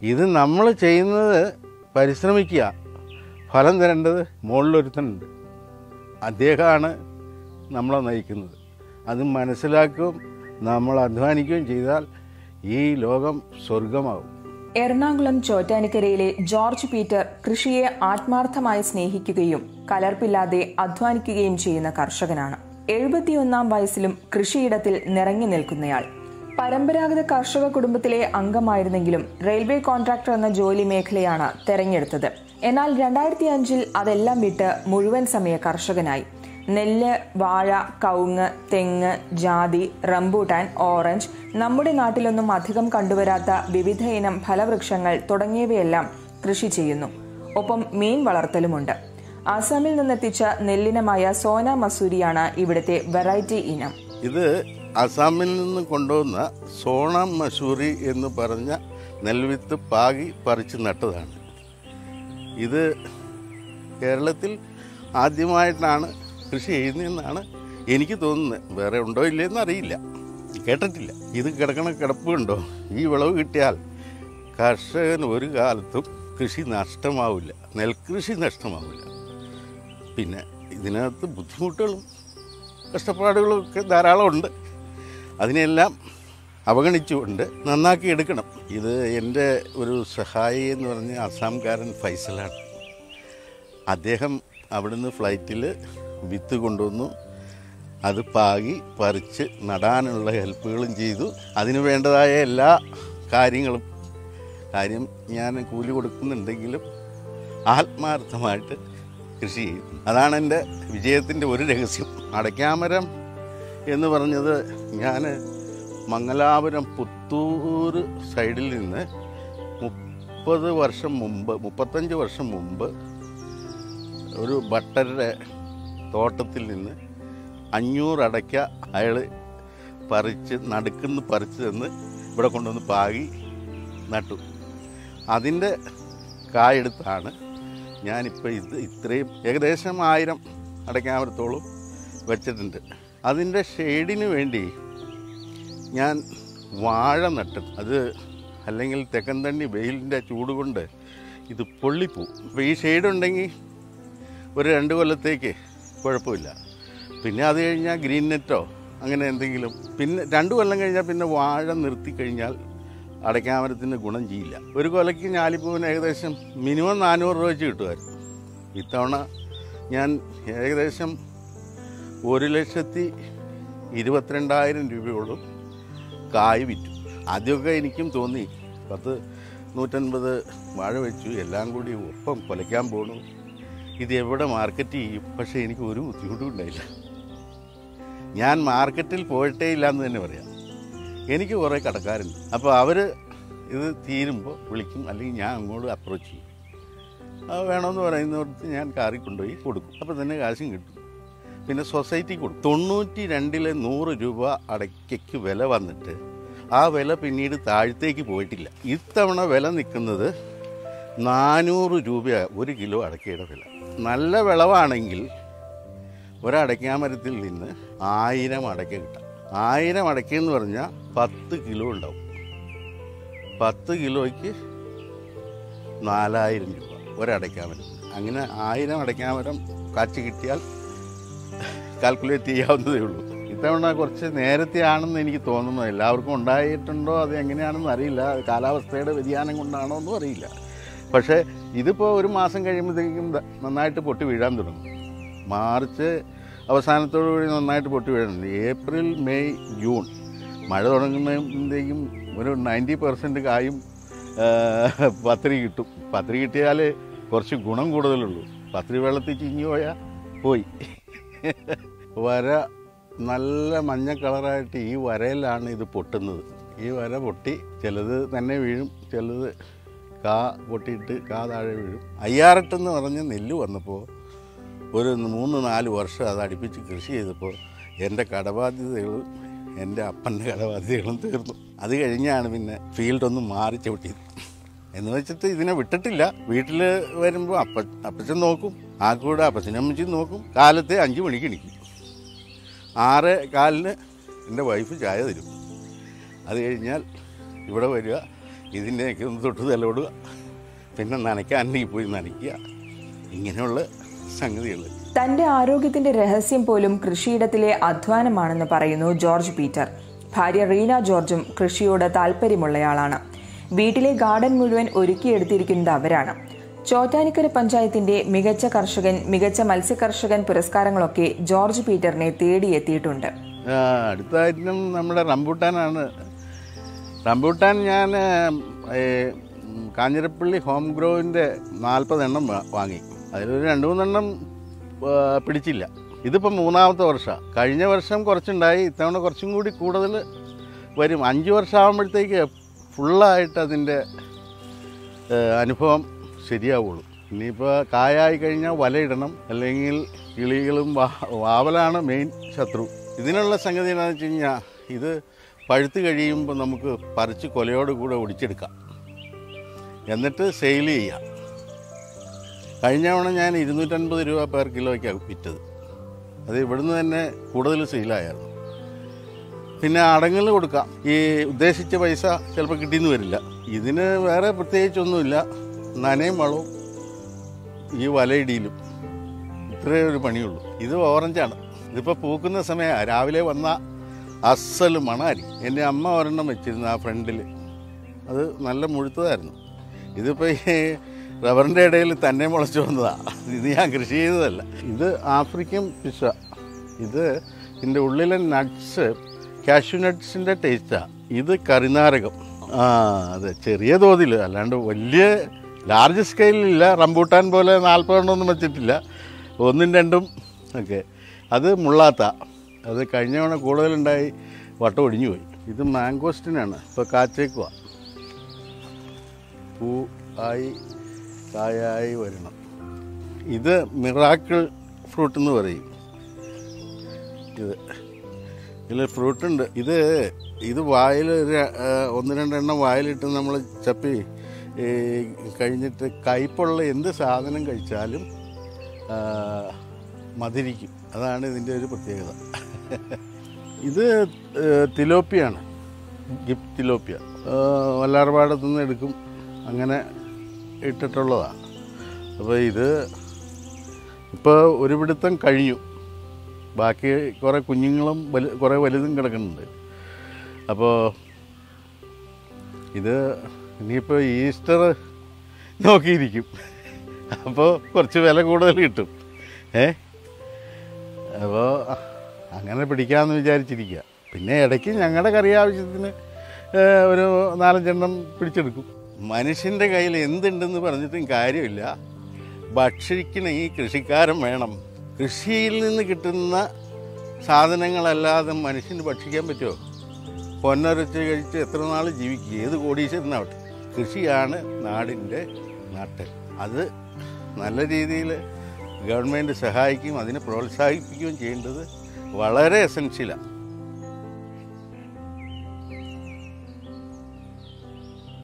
ഇത് നമ്മൾ ചെയ്യുന്നത് പരിശ്രമിക്കുക ഫലം തരേണ്ടത് മുകളിലൊരുത്തനുണ്ട് അദ്ദേഹമാണ് നമ്മളെ നയിക്കുന്നത് അത് മനസ്സിലാക്കുകയും നമ്മൾ അധ്വാനിക്കുകയും ചെയ്താൽ ഈ ലോകം സ്വർഗമാവും എറണാകുളം ചോറ്റാനിക്കരയിലെ ജോർജ് പീറ്റർ കൃഷിയെ ആത്മാർത്ഥമായി സ്നേഹിക്കുകയും കലർപ്പില്ലാതെ അധ്വാനിക്കുകയും ചെയ്യുന്ന കർഷകനാണ് എഴുപത്തിയൊന്നാം വയസ്സിലും കൃഷിയിടത്തിൽ നിറങ്ങി നിൽക്കുന്നയാൾ പരമ്പരാഗത കർഷക കുടുംബത്തിലെ അംഗമായിരുന്നെങ്കിലും റെയിൽവേ കോൺട്രാക്ടർ എന്ന ജോലി മേഖലയാണ് തെരഞ്ഞെടുത്തത് എന്നാൽ രണ്ടായിരത്തി അഞ്ചിൽ അതെല്ലാം വിട്ട് മുഴുവൻ സമയ കർഷകനായി നെല്ല് വാഴ കവുങ്ങ് തെങ്ങ് ജാതി റംബൂട്ടാൻ ഓറഞ്ച് നമ്മുടെ നാട്ടിലൊന്നും അധികം കണ്ടുവരാത്ത വിവിധ ഇനം ഫലവൃക്ഷങ്ങൾ തുടങ്ങിയവയെല്ലാം കൃഷി ചെയ്യുന്നു ഒപ്പം മീൻ വളർത്തലുമുണ്ട് ആസാമിൽ നിന്നെത്തിച്ച നെല്ലിനമായ സോന മസൂരിയാണ് ഇവിടുത്തെ വെറൈറ്റി ഇനം ഇത് അസാമിൽ നിന്ന് കൊണ്ടുവന്ന സോണം മസൂരി എന്ന് പറഞ്ഞ നെൽവിത്ത് പാകി പറിച്ച് നട്ടതാണ് ഇത് കേരളത്തിൽ ആദ്യമായിട്ടാണ് കൃഷി ചെയ്യുന്നതെന്നാണ് എനിക്ക് തോന്നുന്നത് വേറെ ഉണ്ടോ ഇല്ലയെന്ന് അറിയില്ല കേട്ടിട്ടില്ല ഇത് കിടക്കണ കിടപ്പുണ്ടോ ഈ വിളവ് കിട്ടിയാൽ കർഷകന് ഒരു കാലത്തും കൃഷി നഷ്ടമാവില്ല നെൽകൃഷി നഷ്ടമാവില്ല പിന്നെ ഇതിനകത്ത് ബുദ്ധിമുട്ടുകളും കഷ്ടപ്പാടുകളും ഒക്കെ ധാരാളം ഉണ്ട് അതിനെല്ലാം അവഗണിച്ചുകൊണ്ട് നന്നാക്കി എടുക്കണം ഇത് എൻ്റെ ഒരു സഹായി എന്ന് പറഞ്ഞ അസാംകാരൻ ഫൈസലാണ് അദ്ദേഹം അവിടുന്ന് ഫ്ലൈറ്റിൽ വിത്ത് കൊണ്ടുവന്നു അത് പാകി പറിച്ച് നടാനുള്ള ഹെൽപ്പുകളും ചെയ്തു അതിന് വേണ്ടതായ എല്ലാ കാര്യങ്ങളും കാര്യം ഞാൻ കൂലി കൊടുക്കുന്നുണ്ടെങ്കിലും ആത്മാർത്ഥമായിട്ട് കൃഷി ചെയ്യും അതാണ് എൻ്റെ വിജയത്തിൻ്റെ ഒരു രഹസ്യം അടയ്ക്കാമരം എന്ന് പറഞ്ഞത് ഞാൻ മംഗലാപുരം പുത്തൂർ സൈഡിൽ നിന്ന് മുപ്പത് വർഷം മുമ്പ് മുപ്പത്തഞ്ച് വർഷം മുമ്പ് ഒരു ബട്ടരുടെ തോട്ടത്തിൽ നിന്ന് അഞ്ഞൂറ് അടയ്ക്ക അയാൾ പറിച്ച് നടുക്കുന്ന് പറിച്ച് തന്ന് ഇവിടെ കൊണ്ടുവന്ന് പാകി നട്ടു അതിൻ്റെ കായെടുത്താണ് ഞാനിപ്പോൾ ഇത് ഇത്രയും ഏകദേശം ആയിരം അടയ്ക്കാമരത്തോളം വെച്ചിട്ടുണ്ട് അതിൻ്റെ ഷെയ്ഡിന് വേണ്ടി ഞാൻ വാഴ നട്ടു അത് അല്ലെങ്കിൽ തെക്കൻ തണ്ണി വെയിലിൻ്റെ ചൂട് കൊണ്ട് ഇത് പൊള്ളിപ്പോവും അപ്പോൾ ഈ ഷെയ്ഡ് ഉണ്ടെങ്കിൽ ഒരു രണ്ട് കൊല്ലത്തേക്ക് കുഴപ്പമില്ല പിന്നെ അത് കഴിഞ്ഞാൽ ഗ്രീൻ നെറ്റോ അങ്ങനെ എന്തെങ്കിലും പിന്നെ രണ്ട് കൊല്ലം കഴിഞ്ഞാൽ പിന്നെ വാഴ നിർത്തി കഴിഞ്ഞാൽ അടയ്ക്കാമരത്തിന് ഗുണം ചെയ്യില്ല ഒരു കൊലയ്ക്ക് ഞാലിപ്പൂവിന് ഏകദേശം മിനിമം നാനൂറ് രൂപ വെച്ച് കിട്ടുമായിരുന്നു ഇത്തവണ ഞാൻ ഏകദേശം ഒരു ലക്ഷത്തി ഇരുപത്തിരണ്ടായിരം രൂപയോളം കായ് വിറ്റു ആദ്യമൊക്കെ എനിക്കും തോന്നി പത്ത് നൂറ്റൻപത് വാഴ വെച്ചു എല്ലാം കൂടി ഒപ്പം കൊലയ്ക്കാൻ പോണു ഇത് എവിടെ മാർക്കറ്റ് ചെയ്യും പക്ഷേ എനിക്ക് ഒരു ബുദ്ധിമുട്ടും ഉണ്ടായില്ല ഞാൻ മാർക്കറ്റിൽ പോയിട്ടേ ഇല്ല എന്ന് തന്നെ പറയാം എനിക്ക് കുറേ കടക്കാരുണ്ട് അപ്പോൾ അവർ ഇത് തീരുമ്പോൾ വിളിക്കും അല്ലെങ്കിൽ ഞാൻ അങ്ങോട്ട് അപ്രോച്ച് ചെയ്യും അത് വേണമെന്ന് പറയുന്നിടത്ത് ഞാൻ കാറിൽ കൊണ്ടുപോയി കൊടുക്കും അപ്പോൾ തന്നെ കാശും കിട്ടും പിന്നെ സൊസൈറ്റി കൊടുക്കും തൊണ്ണൂറ്റി രണ്ടിലെ നൂറ് രൂപ അടയ്ക്കയ്ക്ക് വില വന്നിട്ട് ആ വില പിന്നീട് താഴത്തേക്ക് പോയിട്ടില്ല ഇത്തവണ വില നിൽക്കുന്നത് നാനൂറ് രൂപ ഒരു കിലോ അടയ്ക്കയുടെ വില നല്ല വിളവാണെങ്കിൽ ഒരടയ്ക്കാമരത്തിൽ നിന്ന് ആയിരം അടയ്ക്ക കിട്ടാം ആയിരം അടയ്ക്കെന്ന് പറഞ്ഞാൽ പത്ത് കിലോ ഉണ്ടാവും പത്ത് കിലോയ്ക്ക് നാലായിരം രൂപ ഒരടയ്ക്കാമരം അങ്ങനെ ആയിരം അടയ്ക്കാമരം കാച്ചു കിട്ടിയാൽ കാൽക്കുലേറ്റ് ചെയ്യാവുന്നതേ ഉള്ളൂ ഇത്തവണ കുറച്ച് നേരത്തെ ആണെന്ന് എനിക്ക് തോന്നുന്നു എല്ലാവർക്കും ഉണ്ടായിട്ടുണ്ടോ അത് എങ്ങനെയാണെന്ന് അറിയില്ല അത് കാലാവസ്ഥയുടെ വ്യതിയാനം കൊണ്ടാണോ എന്നും അറിയില്ല പക്ഷേ ഇതിപ്പോൾ ഒരു മാസം കഴിയുമ്പോഴത്തേക്കും ദ- നന്നായിട്ട് പൊട്ടി വീഴാൻ തുടങ്ങും മാർച്ച് അവസാനത്തോടു കൂടി നന്നായിട്ട് പൊട്ടി വീഴുന്നുണ്ട് ഏപ്രിൽ മെയ് ജൂൺ മഴ തുടങ്ങുമ്പോഴത്തേക്കും ഒരു നയൻറ്റി പെർസെൻറ്റ് കായും ആ, പത്രി കിട്ടും പത്രി കിട്ടിയാൽ കുറച്ച് ഗുണം കൂടുതലുള്ളൂ പത്രി വെള്ളത്തിൽ ചിഞ്ഞു പോയാൽ പോയി വര നല്ല മഞ്ഞ കളറായിട്ട് ഈ വരയിലാണ് ഇത് പൊട്ടുന്നത് ഈ വര പൊട്ടി ചിലത് തന്നെ വീഴും ചിലത് കാ പൊട്ടിയിട്ട് കാ താഴെ വീഴും അയ്യാറെട്ടെന്ന് പറഞ്ഞ നെല്ല് വന്നപ്പോൾ ഒരു മൂന്ന് നാല് വർഷം അത് അടുപ്പിച്ച് കൃഷി ചെയ്തപ്പോൾ എൻ്റെ കടബാധ്യതകളും എൻ്റെ അപ്പൻ്റെ കടബാധ്യതകളും തീർന്നു അത് കഴിഞ്ഞാണ് പിന്നെ ഫീൽഡൊന്ന് മാറി ചവിട്ടിയത് എന്ന് വെച്ചിട്ട് ഇതിനെ വിട്ടിട്ടില്ല വീട്ടിൽ വരുമ്പോൾ അപ്പ അപ്പച്ചൻ നോക്കും ആ കൂടെ അപ്പച്ചനമ്മച്ചും നോക്കും കാലത്തെ അഞ്ച് മണിക്ക് എണീക്കും ആറ് കാലിന് എൻ്റെ വൈഫ് ചായ തരും അത് കഴിഞ്ഞാൽ ഇവിടെ വരിക ഇതിൻ്റെയൊക്കെ ഒന്ന് തൊട്ട് തലോടുക പിന്നെ നനയ്ക്കാണെങ്കിൽ പോയി നനയ്ക്കുക ഇങ്ങനെയുള്ള സംഗതികൾ തന്റെ ആരോഗ്യത്തിന്റെ രഹസ്യം പോലും കൃഷിയിടത്തിലെ അധ്വാനമാണെന്ന് പറയുന്നു ജോർജ് പീറ്റർ ഭാര്യ റീന ജോർജും കൃഷിയോട് താല്പര്യമുള്ളയാളാണ് വീട്ടിലെ ഗാർഡൻ മുഴുവൻ ഒരുക്കിയെടുത്തിരിക്കുന്നത് അവരാണ് ചോറ്റാനിക്കര പഞ്ചായത്തിന്റെ മികച്ച കർഷകൻ മികച്ച മത്സ്യകർഷകൻ പുരസ്കാരങ്ങളൊക്കെ ജോർജ് പീറ്ററിനെ തേടിയെത്തിയിട്ടുണ്ട് ആ, അടുത്ത ഐറ്റം നമ്മുടെ റംബൂട്ടാനാണ് റംബൂട്ടാൻ ഞാൻ ഏ, ഉം, കാഞ്ഞിരപ്പള്ളി ഹോം ഗ്രോവിൻ്റെ നാൽപ്പത് എണ്ണം വാ- വാങ്ങി അതിലൊരു രണ്ട് മൂന്നെണ്ണം ആ, പിടിച്ചില്ല ഇതിപ്പോൾ മൂന്നാമത്തെ വർഷമാണ് കഴിഞ്ഞ വർഷം കുറച്ചുണ്ടായി ഇത്തവണ കുറച്ചും കൂടി കൂടുതൽ വരും അഞ്ച് വർഷം ആകുമ്പോഴത്തേക്ക് ഫുള്ളായിട്ട് അതിൻ്റെ ഏ, അനുഭവം ശരിയാവുള്ളൂ ഇനിയിപ്പോൾ കായായി കഴിഞ്ഞാൽ വലയിടണം അല്ലെങ്കിൽ കിളികളും വാ- വാവലാണ് മെയിൻ ശത്രു ഇതിനുള്ള സംഗതി എന്താണെന്ന് വെച്ച് കഴിഞ്ഞാൽ ഇത് പഴുത്ത് കഴിയുമ്പോൾ നമുക്ക് പറിച്ച് കൊലയോട് കൂടെ ഒടിച്ചെടുക്കാം എന്നിട്ട് സെയിൽ ചെയ്യാം കഴിഞ്ഞ തവണ ഞാൻ ഇരുന്നൂറ്റൻപത് രൂപ പെർ കിലോയ്ക്കാണ് വിറ്റത് അത് ഇവിടുന്ന് തന്നെ കൂടുതൽ സെയിലായിരുന്നു പിന്നെ അടങ്ങളിൽ കൊടുക്കാം ഈ ഉദ്ദേശിച്ച പൈസ ചിലപ്പോൾ കിട്ടിയെന്ന് വരില്ല ഇതിന് വേറെ പ്രത്യേകിച്ചൊന്നുമില്ല നനയും വളവും ഈ വലയിടിയിലും ഇത്രേ ഒരു പണിയുള്ളൂ ഇത് ഓറഞ്ചാണ് ഇതിപ്പോൾ പൂക്കുന്ന സമയമാണ് രാവിലെ വന്ന അസൽ മണാരി എൻ്റെ അമ്മ ഒരെണ്ണം വെച്ചിരുന്നു ആ ഫ്രണ്ടിൽ അത് നല്ല മുഴുത്തതായിരുന്നു ഇതിപ്പോൾ ഈ റബ്ബറിൻ്റെ ഇടയിൽ തന്നെ മുളച്ചു വന്നതാണ് ഇത് ഞാൻ കൃഷി ചെയ്തതല്ല ഇത് ആഫ്രിക്കൻ പിസ ഇത് ഇതിൻ്റെ ഉള്ളിലെ നട്ട്സ് കാഷ്യൂ നട്ട്സിൻ്റെ ടേസ്റ്റാണ് ഇത് കറിനാരകം ആ അതെ ചെറിയ തോതിൽ അല്ലാണ്ട് വലിയ ലാർജ് സ്കെയിലില്ല റംബൂട്ടാൻ പോലെ നാൽപ്പതെണ്ണമൊന്നും വെച്ചിട്ടില്ല ഒന്നും രണ്ടും ഒക്കെ അത് മുള്ളാത്ത അത് കഴിഞ്ഞ തവണ കൂടുതലുണ്ടായി വട്ടം ഒടിഞ്ഞു പോയി ഇത് മാംഗോസ്റ്റിനാണ് ഇപ്പോൾ കാച്ചേക്കുവാ പൂ ആയി കായായി വരണം ഇത് മിറാക്കിൾ ഫ്രൂട്ട് എന്ന് പറയും ഇത് ഇതിൽ ഫ്രൂട്ട് ഉണ്ട് ഇത് ഇത് വായിൽ ഒന്ന് രണ്ടെണ്ണം വായിലിട്ട് നമ്മൾ ചപ്പി ഈ കഴിഞ്ഞിട്ട് കയ്പുള്ള എന്ത് സാധനം കഴിച്ചാലും ആ, മധുരിക്കും അതാണ് ഇതിൻ്റെ ഒരു പ്രത്യേകത ഇത് ഏ, തിലോപ്പിയാണ് ഗിഫ്റ്റ് തിലോപ്പിയ ആ, വല്ലാർപാടത്തു നിന്ന് എടുക്കും അങ്ങനെ ഇട്ടിട്ടുള്ളതാണ് അപ്പോൾ ഇത് ഇപ്പോൾ ഒരു പിടുത്തം കഴിഞ്ഞു ബാക്കി കുറേ കുഞ്ഞുങ്ങളും വലു കുറേ വലുതും കിടക്കുന്നുണ്ട് അപ്പോൾ ഇത് ഇനിയിപ്പോൾ ഈസ്റ്റർ നോക്കിയിരിക്കും അപ്പോൾ കുറച്ച് വില കൂടുതൽ കിട്ടും ഏ അപ്പോൾ അങ്ങനെ പിടിക്കാമെന്ന് വിചാരിച്ചിരിക്കുക പിന്നെ ഇടയ്ക്ക് ഞങ്ങളുടെ കറി ആവശ്യത്തിന് ഏ, ഒരു നാലഞ്ചെണ്ണം പിടിച്ചെടുക്കും മനുഷ്യൻ്റെ കയ്യിൽ എന്തുണ്ടെന്ന് പറഞ്ഞിട്ടും കാര്യമില്ല ഭക്ഷിക്കണ ഈ കൃഷിക്കാരൻ വേണം കൃഷിയിൽ നിന്ന് കിട്ടുന്ന സാധനങ്ങളല്ലാതെ മനുഷ്യന് ഭക്ഷിക്കാൻ പറ്റുമോ പൊന്നരച്ച് കഴിച്ച് എത്ര നാൾ ജീവിക്കും ഏത് കോടീശ്വരനാവട്ടെ കൃഷിയാണ് നാടിൻ്റെ നാട്ടൽ അത് നല്ല രീതിയിൽ ഗവൺമെൻറ് സഹായിക്കും അതിനെ പ്രോത്സാഹിപ്പിക്കുകയും ചെയ്യേണ്ടത് വളരെ എസൻഷ്യലാണ്